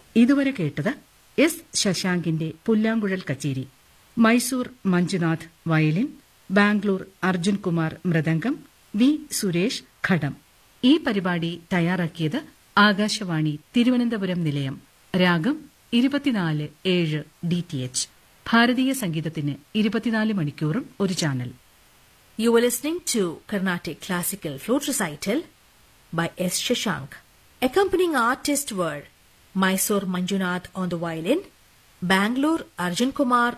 ഇതുവരെ കേട്ടത് എസ് ശശാങ്കിന്റെ പുല്ലാങ്കുഴൽ കച്ചേരി മൈസൂർ മഞ്ജുനാഥ് വയലിൻ ബാംഗ്ലൂർ അർജുൻ കുമാർ മൃദംഗം വി സുരേഷ് ഘടം ഈ പരിപാടി തയ്യാറാക്കിയത് ആകാശവാണി തിരുവനന്തപുരം നിലയം രാഗം ഇരുപത്തിനാല് ഏഴ് ഡി ടി എച്ച് ഭാരതീയ സംഗീതത്തിന് ഇരുപത്തിനാല് മണിക്കൂറും ഒരു channel You were listening to Carnatic Classical Flute Recital by S. Shashank. Accompanying artists were Mysore Manjunath on the violin, Bangalore Arjun Kumar